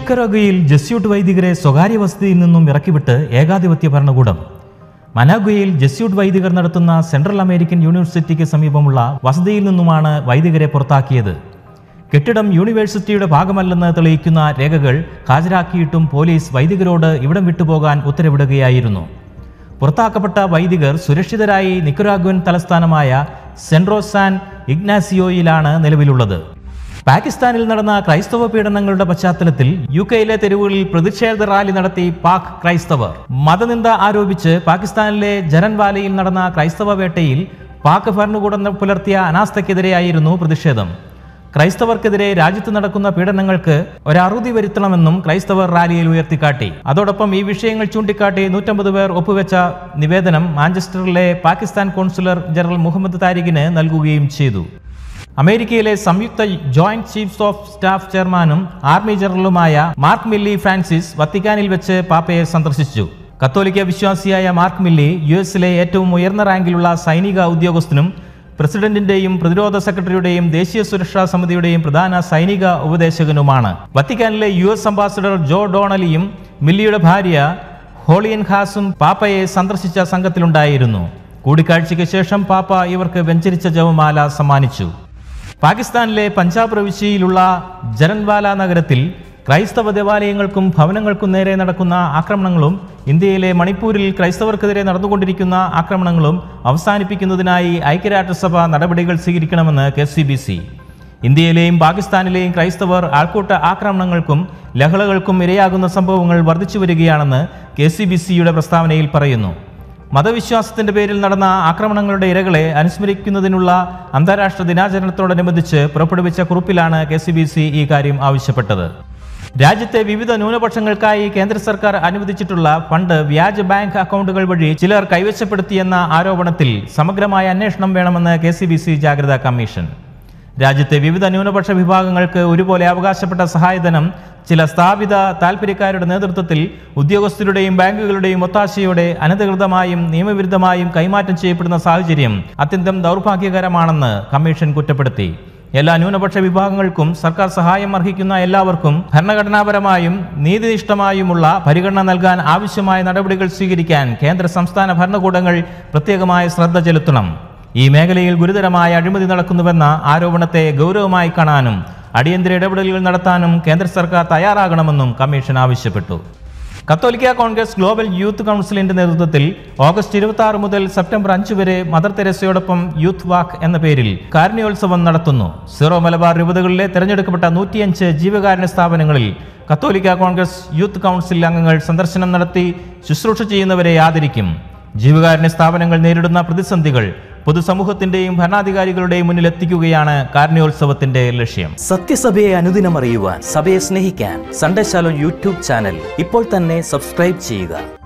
നിക്കറോഗയിൽ Jesuit വൈദികരെ സ്വകാര്യ വസതിയിൽ നിന്നും ഇറക്കിവിട്ട് ഏകാധിപത്യ ഭരണകൂടം മനാഗുയയിൽ ജസ്യൂട്ട് വൈദികർ നടത്തുന്ന സെൻട്രൽ അമേരിക്കൻ യൂണിവേഴ്സിറ്റിക്ക് സമീപമുള്ള വസതിയിൽ നിന്നുമാണ് വൈദികരെ പുറത്താക്കിയത് കെട്ടിടം യൂണിവേഴ്സിറ്റിയുടെ ഭാഗമല്ലെന്ന് തെളിയിക്കുന്ന രേഖകൾ ഹാജരാക്കിയിട്ടും പോലീസ് വൈദികരോട് ഇവിടം വിട്ടുപോകാൻ ഉത്തരവിടുകയായിരുന്നു പുറത്താക്കപ്പെട്ട വൈദികർ സുരക്ഷിതരായി നിക്കറാഗ്വൻ തലസ്ഥാനമായ സെൻട്രോ സാൻ ഇഗ്നാസിയോയിലാണ് നിലവിലുള്ളത് പാകിസ്ഥാനിൽ നടന്ന ക്രൈസ്തവ പീഡനങ്ങളുടെ പശ്ചാത്തലത്തിൽ യു കെയിലെ തെരുവുകളിൽ പ്രതിഷേധ റാലി നടത്തി പാക് ക്രൈസ്തവർ മതനിന്ദ ആരോപിച്ച് പാകിസ്ഥാനിലെ ജരൻവാലയിൽ നടന്ന ക്രൈസ്തവ വേട്ടയിൽ പാക് ഭരണകൂടം പുലർത്തിയ അനാസ്ഥയ്ക്കെതിരെയായിരുന്നു പ്രതിഷേധം ക്രൈസ്തവർക്കെതിരെ രാജ്യത്ത് നടക്കുന്ന പീഡനങ്ങൾക്ക് ഒരറുതി വരുത്തണമെന്നും ക്രൈസ്തവർ റാലിയിൽ ഉയർത്തിക്കാട്ടി അതോടൊപ്പം ഈ വിഷയങ്ങൾ ചൂണ്ടിക്കാട്ടി നൂറ്റമ്പത് പേർ ഒപ്പുവെച്ച നിവേദനം മാഞ്ചസ്റ്ററിലെ പാകിസ്ഥാൻ കോൺസുലർ ജനറൽ മുഹമ്മദ് താരിഖിന് നൽകുകയും ചെയ്തു അമേരിക്കയിലെ സംയുക്ത ജോയിന്റ് ചീഫ്സ് ഓഫ് സ്റ്റാഫ് ചെയർമാനും ആർമി ജനറലുമായ മാർക്ക് മില്ലി ഫ്രാൻസിസ് വത്തിക്കാനിൽ വെച്ച് പാപ്പയെ സന്ദർശിച്ചു കത്തോലിക്ക വിശ്വാസിയായ മാർക്ക് മില്ലി യു എസിലെ ഏറ്റവും ഉയർന്ന റാങ്കിലുള്ള സൈനിക ഉദ്യോഗസ്ഥനും പ്രസിഡന്റിന്റെയും പ്രതിരോധ സെക്രട്ടറിയുടെയും ദേശീയ സുരക്ഷാ സമിതിയുടെയും പ്രധാന സൈനിക ഉപദേശകനുമാണ് വത്തിക്കാനിലെ യു എസ് അംബാസിഡർ ജോ ഡോണലിയും മില്ലിയുടെ ഭാര്യ ഹോളിയൻ ഖാസും പാപ്പയെ സന്ദർശിച്ച സംഘത്തിലുണ്ടായിരുന്നു കൂടിക്കാഴ്ചയ്ക്ക് ശേഷം പാപ്പ ഇവർക്ക് വെഞ്ചരിച്ച ജപമാല സമ്മാനിച്ചു പാകിസ്ഥാനിലെ പഞ്ചാബ് പ്രവിശ്യയിലുള്ള ജരൻവാല നഗരത്തിൽ ക്രൈസ്തവ ദേവാലയങ്ങൾക്കും ഭവനങ്ങൾക്കും നേരെ നടക്കുന്ന ആക്രമണങ്ങളും ഇന്ത്യയിലെ മണിപ്പൂരിൽ ക്രൈസ്തവർക്കെതിരെ നടന്നുകൊണ്ടിരിക്കുന്ന ആക്രമണങ്ങളും അവസാനിപ്പിക്കുന്നതിനായി ഐക്യരാഷ്ട്രസഭ നടപടികൾ സ്വീകരിക്കണമെന്ന് കെ സി ബി സി ഇന്ത്യയിലെയും പാകിസ്ഥാനിലെയും ക്രൈസ്തവർ ആൾക്കൂട്ട ആക്രമണങ്ങൾക്കും ലഹളകൾക്കും ഇരയാകുന്ന സംഭവങ്ങൾ വർദ്ധിച്ചു വരികയാണെന്ന് കെ സി ബി സിയുടെ പ്രസ്താവനയിൽ പറയുന്നു മതവിശ്വാസത്തിന്റെ പേരിൽ നടന്ന ആക്രമണങ്ങളുടെ ഇരകളെ അനുസ്മരിക്കുന്നതിനുള്ള അന്താരാഷ്ട്ര ദിനാചരണത്തോടനുബന്ധിച്ച് പുറപ്പെടുവിച്ച കുറിപ്പിലാണ് കെ സി ബി സി ഈ കാര്യം ആവശ്യപ്പെട്ടത് രാജ്യത്തെ വിവിധ ന്യൂനപക്ഷങ്ങൾക്കായി കേന്ദ്ര സർക്കാർ അനുവദിച്ചിട്ടുള്ള ഫണ്ട് വ്യാജ ബാങ്ക് അക്കൗണ്ടുകൾ വഴി ചിലർ കൈവശപ്പെടുത്തിയെന്ന ആരോപണത്തിൽ സമഗ്രമായ അന്വേഷണം വേണമെന്ന് കെ സി ബി സി ജാഗ്രതാ കമ്മീഷൻ രാജ്യത്തെ വിവിധ ന്യൂനപക്ഷ വിഭാഗങ്ങൾക്ക് ഒരുപോലെ അവകാശപ്പെട്ട സഹായധനം ചില സ്ഥാപിത താൽപ്പര്യക്കാരുടെ നേതൃത്വത്തിൽ ഉദ്യോഗസ്ഥരുടെയും ബാങ്കുകളുടെയും ഒത്താശയോടെ അനധികൃതമായും നിയമവിരുദ്ധമായും കൈമാറ്റം ചെയ്യപ്പെടുന്ന സാഹചര്യം അത്യന്തം ദൗർഭാഗ്യകരമാണെന്ന് കമ്മീഷൻ കുറ്റപ്പെടുത്തി എല്ലാ ന്യൂനപക്ഷ വിഭാഗങ്ങൾക്കും സർക്കാർ സഹായം അർഹിക്കുന്ന എല്ലാവർക്കും ഭരണഘടനാപരമായും നീതിനിഷ്ഠമായുമുള്ള പരിഗണന നൽകാൻ ആവശ്യമായ നടപടികൾ സ്വീകരിക്കാൻ കേന്ദ്ര സംസ്ഥാന ഭരണകൂടങ്ങൾ പ്രത്യേകമായ ശ്രദ്ധ ചെലുത്തണം ഈ മേഖലയിൽ ഗുരുതരമായ അഴിമതി നടക്കുന്നുവെന്ന ആരോപണത്തെ ഗൗരവമായി കാണാനും അടിയന്തര ഇടപെടലുകൾ നടത്താനും കേന്ദ്ര സർക്കാർ തയ്യാറാകണമെന്നും കമ്മീഷൻ ആവശ്യപ്പെട്ടു കത്തോലിക്ക കോൺഗ്രസ് ഗ്ലോബൽ യൂത്ത് കൗൺസിലിന്റെ നേതൃത്വത്തിൽ ഓഗസ്റ്റ് ഇരുപത്തി ആറ് മുതൽ സെപ്റ്റംബർ അഞ്ച് വരെ മദർ തെരേസയോടൊപ്പം യൂത്ത് വാക്ക് എന്ന പേരിൽ കാരുണ്യോത്സവം നടത്തുന്നു സീറോ മലബാർ രൂപതകളിലെ തെരഞ്ഞെടുക്കപ്പെട്ട നൂറ്റിയഞ്ച് ജീവകാരുണ്യ സ്ഥാപനങ്ങളിൽ കത്തോലിക്ക കോൺഗ്രസ് യൂത്ത് കൗൺസിൽ അംഗങ്ങൾ സന്ദർശനം നടത്തി ശുശ്രൂഷ ചെയ്യുന്നവരെ ആദരിക്കും ജീവകാരുണ്യ സ്ഥാപനങ്ങൾ നേരിടുന്ന പ്രതിസന്ധികൾ പൊതുസമൂഹത്തിന്റെയും ഭരണാധികാരികളുടെയും മുന്നിൽ എത്തിക്കുകയാണ് കാരുണ്യോത്സവത്തിന്റെ ലക്ഷ്യം സത്യസഭയെ അനുദിനം അറിയുവാൻ സഭയെ സ്നേഹിക്കാൻ സൺഡേ ശാലോ യൂട്യൂബ് ചാനൽ ഇപ്പോൾ തന്നെ സബ്സ്ക്രൈബ് ചെയ്യുക